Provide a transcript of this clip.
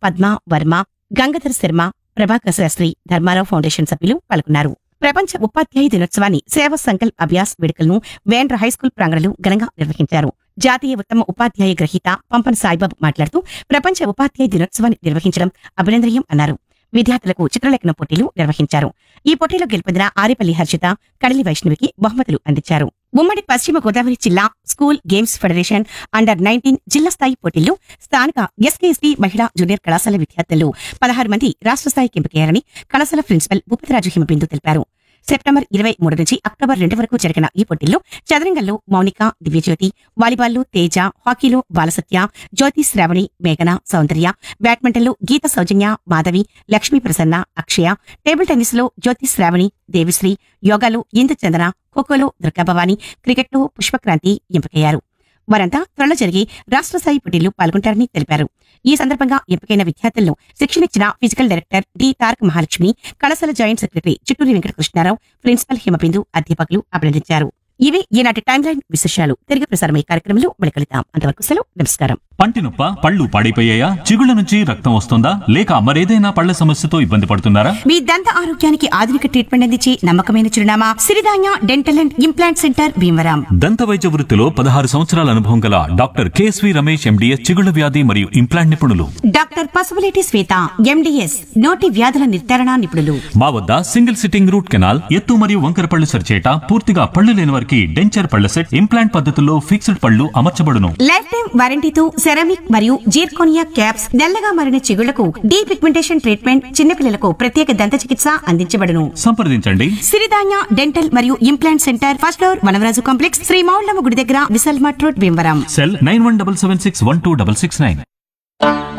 Padma Varma Gangadhar Sharma Prabhakar Shastri Dharmarao foundation సభ్యులు పాల్గొన్నారు ప్రపంచ ఉపాధ్యాయ దినోత్సవాన్ని సేవా సంకల్ప్ అభ్యాస్ వేడుకలను వేండ్ర హైస్కూల్ ప్రాంగణంలో ఘనంగా నిర్వహించారు జాతీయ ఉత్తమ ఉపాధ్యాయ గ్రహీత పంపన్ సాయిబాబు మాట్లాడుతూ ప్రపంచ ఉపాధ్యాయ దినోత్సవాన్ని నిర్వహించడం అభినందనీయం అన్నారు విద్యార్థులకు చిత్రలేఖన పోటీలు నిర్వహించారు ఈ పోటీలో గెలుపొందిన ఆరిపల్లి హర్షిత కడలి వైష్ణవికి బహుమతులు అందించారు ఉమ్మడి పశ్చిమ గోదావరి జిల్లా school games federation under nineteen జిల్లా స్థాయి పోటీల్లో స్థానిక ఎస్కేఎస్టీ మహిళా జూనియర్ కళాశాల విద్యార్థులు పదహారు మంది రాష్ట్ర స్థాయికి ఎంపికయ్యారని కళాశాల ప్రిన్సిపల్ భూపతిరాజు హిమబిందు తెలిపారు సెప్టెంబర్ ఇరవై మూడు నుంచి అక్టోబర్ రెండు వరకు జరిగిన ఈ పోటీల్లో చదరంగంలో మౌనిక దివ్యజ్యోతి వాలీబాల్లో తేజ హాకీలో బాలసత్య జ్యోతి శ్రావణి మేఘన సౌందర్య బ్యాడ్మింటన్లో గీత సౌజన్య మాధవి లక్ష్మీ ప్రసన్న అక్షయ టేబుల్ టెన్నిస్లో జ్యోతి శ్రావణి దేవిశ్రీ యోగాలో ఇందు చందన ఖోఖోలో దుర్గాభవాని క్రికెట్లో పుష్పక్రాంతి ఎంపికయ్యారు వారంతా త్వరలో జరిగే రాష్ట్ర స్థాయి పోటీల్లో పాల్గొంటారని తెలిపారు ఈ సందర్భంగా ఎంపికైన విద్యార్థులను శిక్షణ ఇచ్చిన physical director D Taraka Mahalakshmi కళాశాల joint secretary Chitturi Venkata Krishnarao principal Himabindu అధ్యాపకులు అభినందించారు ఇవి ఈనాటి టైం లైన్ విశేషాలు తిరిగి ప్రసారమయ్యే కార్యక్రమంలో మళ్ళీ కలుద్దాం అంతవరకు సెలవు నమస్కారం పంటి నొప్ప పళ్ళు పాడైపోయాయా చిగుళ్ళ నుంచి రక్తం వస్తుందా లేక మరేదైనా పళ్ళ సమస్యతో ఇబ్బంది పడుతున్నారా మీ దంత ఆరోగ్యానికి ఆధునిక ట్రీట్మెంట్ అందించి నమ్మకమైన చిరునామా Siridhanya dental and implant centre Bhimavaram దంత వైద్య వృత్తిలో పదహారు సంవత్సరాల అనుభవం గల డాక్టర్ కేఎస్వి రమేష్ ఎండిఎస్ చిగుళ్ళ వ్యాధి మరియు ఇంప్లాంట్ నిపుణులు డాక్టర్ పసుపులేటి శ్వేత ఎండిఎస్ నోటి వ్యాధుల నిర్ధారణ నిపుణులు మా వద్ద సింగిల్ సిట్టింగ్ రూట్ కెనాల్ ఎత్తు మరియు వంకర పళ్ళు సరిచేట పూర్తిగా పళ్ళు లేని వారికి డెంచర్ పళ్ళ సెట్ ఇంప్లాంట్ పద్ధతుల్లో ఫిక్స్డ్ పళ్ళు అమర్చబడును లైఫ్ టైం వారంటీతో సెరామిక్ మరియు జీర్కోనియా క్యాప్స్ నల్లగా మారిన చిగుళ్లకు డీ పిగ్మెంటేషన్ ట్రీట్మెంట్ చిన్నపిల్లలకు ప్రత్యేక దంత చికిత్స అందించబడును సంప్రదించండి సిరిధాన్య డెంటల్ మరియు implant centre first floor Vanavaraju complex Shri Moullamma గుడి దగ్గర Vishal mart road Bhimavaram cell nine one double seven six one two double six nine